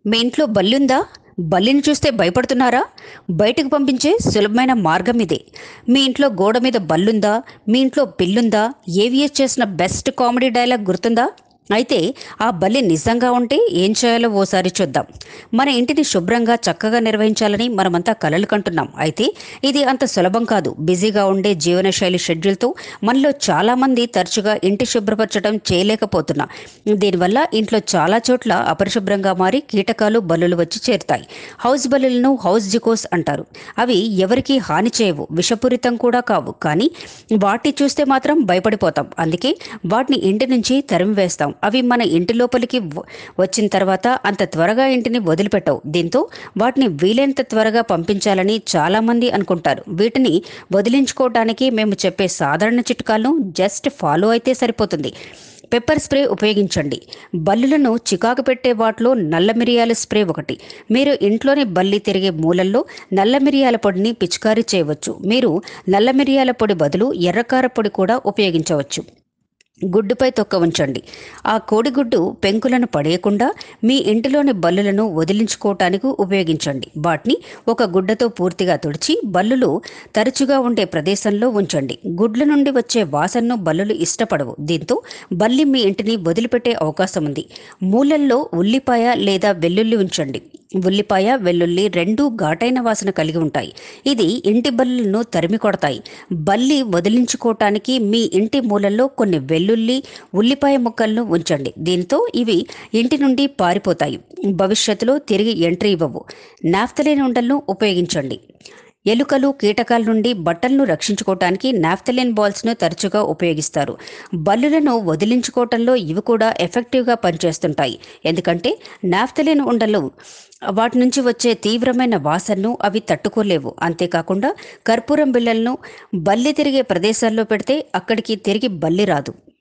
మీ ఇంట్లో బల్లుందా బల్లిని చూస్తే భయపడుతున్నారా బయటకు పంపించే సులభమైన మార్గం ఇదే మీ ఇంట్లో గోడ మీద బల్లుందా మీ ఇంట్లో పిల్లుందా ఏవిఎస్ చేసిన బెస్ట్ కామెడీ డైలాగ్ గుర్తుందా అయితే ఆ బల్లి నిజంగా ఉంటే ఏం చేయాలో ఓసారి చూద్దాం మన ఇంటిని శుభ్రంగా చక్కగా నిర్వహించాలని మనమంతా కలలు కంటున్నాం అయితే ఇది అంత సులభం కాదు బిజీగా ఉండే జీవనశైలి షెడ్యూల్తో మనలో చాలామంది తరచుగా ఇంటి శుభ్రపరచడం చేయలేకపోతున్నా దీనివల్ల ఇంట్లో చాలా చోట్ల అపరిశుభ్రంగా మారి కీటకాలు బల్లులు వచ్చి చేరుతాయి హౌస్ బల్లులను హౌస్ జికోస్ అంటారు అవి ఎవరికీ హాని చేయవు విషపూరితం కూడా కావు కానీ వాటి చూస్తే మాత్రం భయపడిపోతాం అందుకే వాటిని ఇంటి నుంచి తరిమివేస్తాం అవి మన ఇంటి లోపలికి వ- వచ్చిన తర్వాత అంత త్వరగా ఇంటిని వదిలిపెట్టవు దీంతో వాటిని వీలైనంత త్వరగా పంపించాలని చాలామంది అనుకుంటారు వీటిని వదిలించుకోవడానికి మేము చెప్పే సాధారణ చిట్కాలను జస్ట్ ఫాలో అయితే సరిపోతుంది పెప్పర్ స్ప్రే ఉపయోగించండి బల్లులను చికాకు పెట్టే వాటిలో నల్ల మిరియాల స్ప్రే ఒకటి మీరు ఇంట్లోనే బల్లి తిరిగే మూలల్లో నల్ల మిరియాల పొడిని పిచికారీ చేయవచ్చు మీరు నల్ల మిరియాల పొడి బదులు ఎర్రకార పొడి కూడా ఉపయోగించవచ్చు గుడ్డుపై తొక్క ఉంచండి ఆ కోడిగుడ్డు పెంకులను పడేయకుండా మీ ఇంటిలోని బల్లులను వదిలించుకోవటానికి ఉపయోగించండి వాటిని ఒక గుడ్డతో పూర్తిగా తుడిచి బల్లులు తరచుగా ఉండే ప్రదేశంలో ఉంచండి గుడ్ల నుండి వచ్చే వాసనను బల్లులు ఇష్టపడవు దీంతో బల్లి మీ ఇంటిని వదిలిపెట్టే అవకాశం ఉంది మూలల్లో ఉల్లిపాయ లేదా వెల్లుల్లి ఉంచండి ఉల్లిపాయ వెల్లుల్లి రెండూ ఘాటైన వాసన కలిగి ఉంటాయి ఇది ఇంటి బల్లులను తరిమి కొడతాయి బల్లి వదిలించుకోవటానికి మీ ఇంటి మూలల్లో కొన్ని వెల్లుల్లి ఉల్లిపాయ ముక్కలను ఉంచండి దీంతో ఇవి ఇంటి నుండి పారిపోతాయి భవిష్యత్తులో తిరిగి ఎంట్రీ ఇవ్వవు నాఫ్తలేని ఉండలను ఉపయోగించండి ఎలుకలు కీటకాల నుండి బట్టలను రక్షించుకోవటానికి నాఫ్తలిన్ బాల్స్ను తరచుగా ఉపయోగిస్తారు బల్లులను వదిలించుకోవటంలో ఇవి కూడా ఎఫెక్టివ్గా పనిచేస్తుంటాయి ఎందుకంటే నాఫ్తలిన్ ఉండలు వాటి నుంచి వచ్చే తీవ్రమైన వాసనను అవి తట్టుకోలేవు అంతేకాకుండా కర్పూరం బిళ్ళలను బల్లి తిరిగే ప్రదేశాల్లో పెడితే అక్కడికి తిరిగి బల్లి రాదు